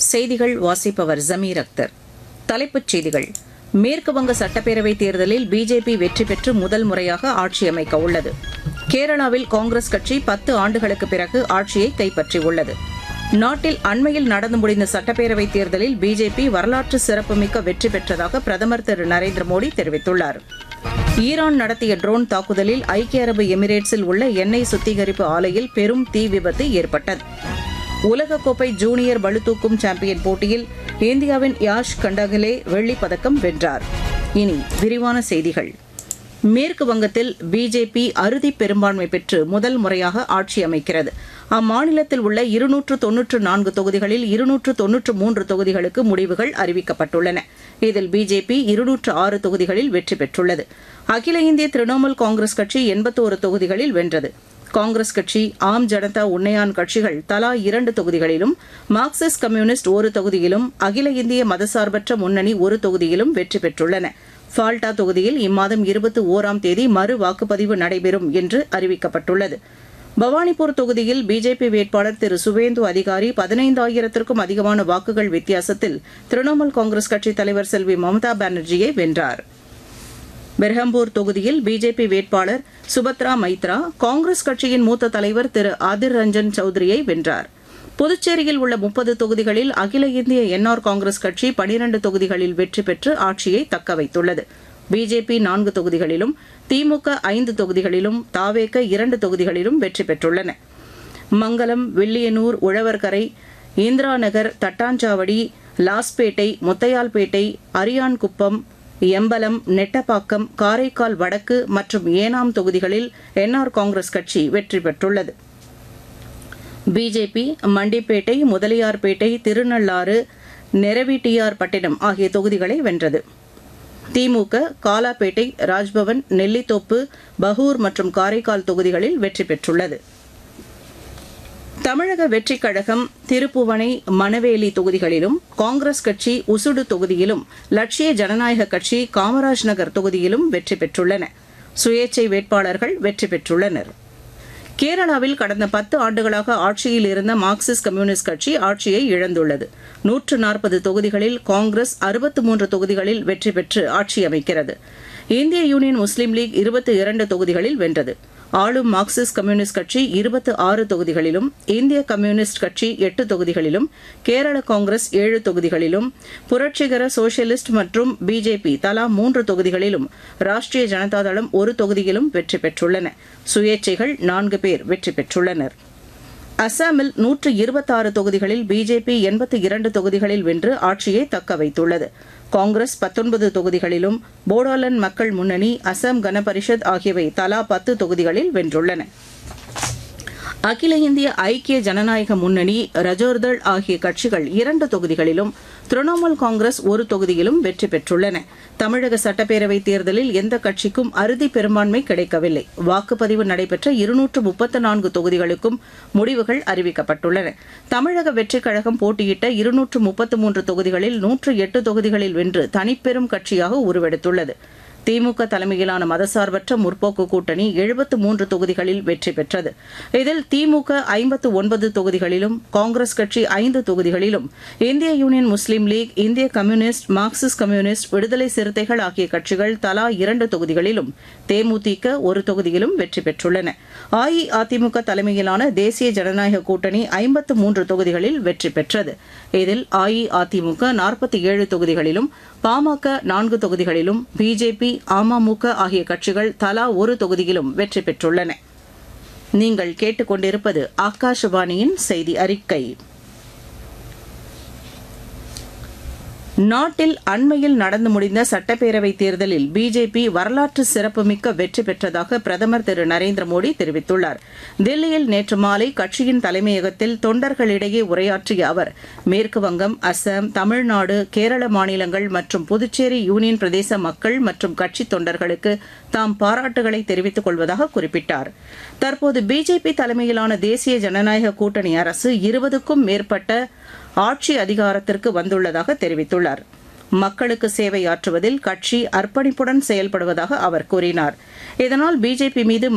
செய்திகள் வாசிப்பவர் ஜமீர் அக்தர் தலைப்புச் செய்திகள் மேற்கு வங்க சட்டப்பேரவைத் தேர்தலில் பிஜேபி வெற்றி பெற்று முதல் முறையாக ஆட்சி அமைக்க உள்ளது கேரளாவில் காங்கிரஸ் கட்சி பத்து ஆண்டுகளுக்கு பிறகு ஆட்சியை கைப்பற்றியுள்ளது நாட்டில் அண்மையில் நடந்து முடிந்த சட்டப்பேரவைத் தேர்தலில் பிஜேபி வரலாற்று சிறப்புமிக்க வெற்றி பெற்றதாக பிரதமர் திரு நரேந்திர மோடி தெரிவித்துள்ளார் ஈரான் நடத்திய ட்ரோன் தாக்குதலில் ஐக்கிய அரபு எமிரேட்ஸில் உள்ள எண்ணெய் சுத்திகரிப்பு ஆலையில் பெரும் தீ விபத்து ஏற்பட்டது உலகக்கோப்பை ஜூனியர் பளுதூக்கும் சாம்பியன் போட்டியில் இந்தியாவின் யாஷ் கண்டகலே வெள்ளிப் பதக்கம் வென்றார் இனி விரிவான செய்திகள் மேற்கு வங்கத்தில் பிஜேபி அறுதி பெரும்பான்மை பெற்று முதல் முறையாக ஆட்சி அமைக்கிறது அம்மாநிலத்தில் உள்ள இருநூற்று தொன்னூற்று நான்கு தொகுதிகளில் இருநூற்று தொன்னூற்று மூன்று தொகுதிகளுக்கு முடிவுகள் அறிவிக்கப்பட்டுள்ளன இதில் பிஜேபி இருநூற்று ஆறு தொகுதிகளில் வெற்றி பெற்றுள்ளது அகில இந்திய திரிணாமுல் காங்கிரஸ் கட்சி எண்பத்தோரு தொகுதிகளில் வென்றது காங்கிரஸ் கட்சி ஆம் ஜனதா உண்மையான் கட்சிகள் தலா இரண்டு தொகுதிகளிலும் மார்க்சிஸ்ட் கம்யூனிஸ்ட் ஒரு தொகுதியிலும் அகில இந்திய மதசார்பற்ற முன்னணி ஒரு தொகுதியிலும் வெற்றி பெற்றுள்ளன ஃபால்டா தொகுதியில் இம்மாதம் இருபத்தி ஓராம் தேதி மறு வாக்குப்பதிவு நடைபெறும் என்று அறிவிக்கப்பட்டுள்ளது பவானிபூர் தொகுதியில் பிஜேபி வேட்பாளர் திரு சுவேந்து அதிகாரி பதினைந்தாயிரத்திற்கும் அதிகமான வாக்குகள் வித்தியாசத்தில் திரிணாமுல் காங்கிரஸ் கட்சித் தலைவர் செல்வி மம்தா பானர்ஜியை வென்றார் பெர்ஹம்பூர் தொகுதியில் பிஜேபி வேட்பாளர் சுபத்ரா மைத்ரா காங்கிரஸ் கட்சியின் மூத்த தலைவர் திரு ஆதிர் ரஞ்சன் சௌத்ரியை வென்றார் புதுச்சேரியில் உள்ள முப்பது தொகுதிகளில் அகில இந்திய என்ஆர் காங்கிரஸ் கட்சி பனிரண்டு தொகுதிகளில் வெற்றி பெற்று ஆட்சியை தக்கவைத்துள்ளது பிஜேபி நான்கு தொகுதிகளிலும் திமுக ஐந்து தொகுதிகளிலும் தாவேக இரண்டு தொகுதிகளிலும் வெற்றி பெற்றுள்ளன மங்கலம் வில்லியனூர் உழவர்கரை இந்திரா நகர் தட்டாஞ்சாவடி லாஸ்பேட்டை முத்தையால்பேட்டை அரியான்குப்பம் எம்பலம் நெட்டப்பாக்கம் காரைக்கால் வடக்கு மற்றும் ஏனாம் தொகுதிகளில் என்ஆர் காங்கிரஸ் கட்சி வெற்றி பெற்றுள்ளது பிஜேபி மண்டிப்பேட்டை முதலியார்பேட்டை திருநள்ளாறு நெரவிட்டியார் பட்டினம் ஆகிய தொகுதிகளை வென்றது திமுக காலாப்பேட்டை ராஜ்பவன் நெல்லித்தோப்பு பகூர் மற்றும் காரைக்கால் தொகுதிகளில் வெற்றி பெற்றுள்ளது தமிழக வெற்றிக் கழகம் திருப்புவனை மணவேலி தொகுதிகளிலும் காங்கிரஸ் கட்சி உசுடு தொகுதியிலும் லட்சிய ஜனநாயக கட்சி காமராஜ் நகர் தொகுதியிலும் வெற்றி பெற்றுள்ளன சுயேச்சை வேட்பாளர்கள் வெற்றி பெற்றுள்ளனர் கேரளாவில் கடந்த பத்து ஆண்டுகளாக ஆட்சியில் இருந்த மார்க்சிஸ்ட் கம்யூனிஸ்ட் கட்சி ஆட்சியை இழந்துள்ளது நூற்று நாற்பது தொகுதிகளில் காங்கிரஸ் அறுபத்து மூன்று தொகுதிகளில் வெற்றி பெற்று ஆட்சி அமைக்கிறது இந்திய யூனியன் முஸ்லீம் லீக் இருபத்தி இரண்டு தொகுதிகளில் வென்றது ஆளும் மார்க்சிஸ்ட் கம்யூனிஸ்ட் கட்சி இருபத்தி ஆறு தொகுதிகளிலும் இந்திய கம்யூனிஸ்ட் கட்சி எட்டு தொகுதிகளிலும் கேரள காங்கிரஸ் ஏழு தொகுதிகளிலும் புரட்சிகர சோசியலிஸ்ட் மற்றும் பிஜேபி தலா மூன்று தொகுதிகளிலும் ராஷ்டிரிய ஜனதாதளம் ஒரு தொகுதியிலும் வெற்றி பெற்றுள்ளன சுயேட்சைகள் நான்கு பேர் வெற்றி பெற்றுள்ளனர் அசாமில் நூற்று இருபத்தாறு தொகுதிகளில் பிஜேபி எண்பத்தி இரண்டு தொகுதிகளில் வென்று ஆட்சியை தக்க வைத்துள்ளது காங்கிரஸ் பத்தொன்பது தொகுதிகளிலும் போடோலாந்து மக்கள் முன்னணி அசாம் கனபரிஷத் ஆகியவை தலா பத்து தொகுதிகளில் வென்றுள்ளன அகில இந்திய ஐக்கிய ஜனநாயக முன்னணி ரஜோர்தள் ஆகிய கட்சிகள் இரண்டு தொகுதிகளிலும் திரிணாமுல் காங்கிரஸ் ஒரு தொகுதியிலும் வெற்றி பெற்றுள்ளன தமிழக சட்டப்பேரவைத் தேர்தலில் எந்த கட்சிக்கும் அறுதி பெரும்பான்மை கிடைக்கவில்லை வாக்குப்பதிவு நடைபெற்ற இருநூற்று முப்பத்து நான்கு தொகுதிகளுக்கும் முடிவுகள் அறிவிக்கப்பட்டுள்ளன தமிழக வெற்றிக் கழகம் போட்டியிட்ட இருநூற்று முப்பத்து மூன்று தொகுதிகளில் நூற்று எட்டு தொகுதிகளில் வென்று தனிப்பெரும் கட்சியாக உருவெடுத்துள்ளது திமுக தலைமையிலான மதசார்பற்ற முற்போக்கு கூட்டணி எழுபத்து மூன்று தொகுதிகளில் வெற்றி பெற்றது இதில் திமுக ஐம்பத்து ஒன்பது தொகுதிகளிலும் காங்கிரஸ் கட்சி ஐந்து தொகுதிகளிலும் இந்திய யூனியன் முஸ்லீம் லீக் இந்திய communist Marxist communist Viduthalai Chiruthaigal ஆகிய கட்சிகள் தலா இரண்டு தொகுதிகளிலும் தேமுதிக ஒரு தொகுதியிலும் வெற்றி பெற்றுள்ளன அஇஅதிமுக தலைமையிலான தேசிய ஜனநாயக கூட்டணி ஐம்பத்து மூன்று தொகுதிகளில் வெற்றி பெற்றது இதில் அஇஅதிமுக நாற்பத்தி ஏழு தொகுதிகளிலும் பாமக நான்கு தொகுதிகளிலும் பிஜேபி அமமுக ஆகிய கட்சிகள் தலா ஒரு தொகுதியிலும் வெற்றி பெற்றுள்ளன நீங்கள் கேட்டுக்கொண்டிருப்பது ஆகாஷவாணியின் செய்தி அறிக்கை நாட்டில் அண்மையில் நடந்து முடிந்த சட்டப்பேரவைத் தேர்தலில் பிஜேபி வரலாற்று சிறப்புமிக்க வெற்றி பெற்றதாக பிரதமர் திரு நரேந்திர மோடி தெரிவித்துள்ளார் தில்லியில் நேற்று மாலை கட்சியின் தலைமையகத்தில் தொண்டர்களிடையே உரையாற்றிய அவர் மேற்கு வங்கம் அசாம் தமிழ்நாடு கேரள மாநிலங்கள் மற்றும் புதுச்சேரி யூனியன் பிரதேச மக்கள் மற்றும் கட்சி தொண்டர்களுக்கு தாம் பாராட்டுகளை தெரிவித்துக் கொள்வதாக குறிப்பிட்டார் தற்போது பிஜேபி தலைமையிலான தேசிய ஜனநாயக கூட்டணி அரசு இருபதுக்கும் மேற்பட்ட ஆட்சி அதிகாரத்திற்கு வந்துள்ளதாக தெரிவித்துள்ளார் மக்களுக்கு சேவையாற்றுவதில் கட்சி அர்ப்பணிப்புடன் செயல்படுவதாக அவர் கூறினார் இதனால் பிஜேபி மீது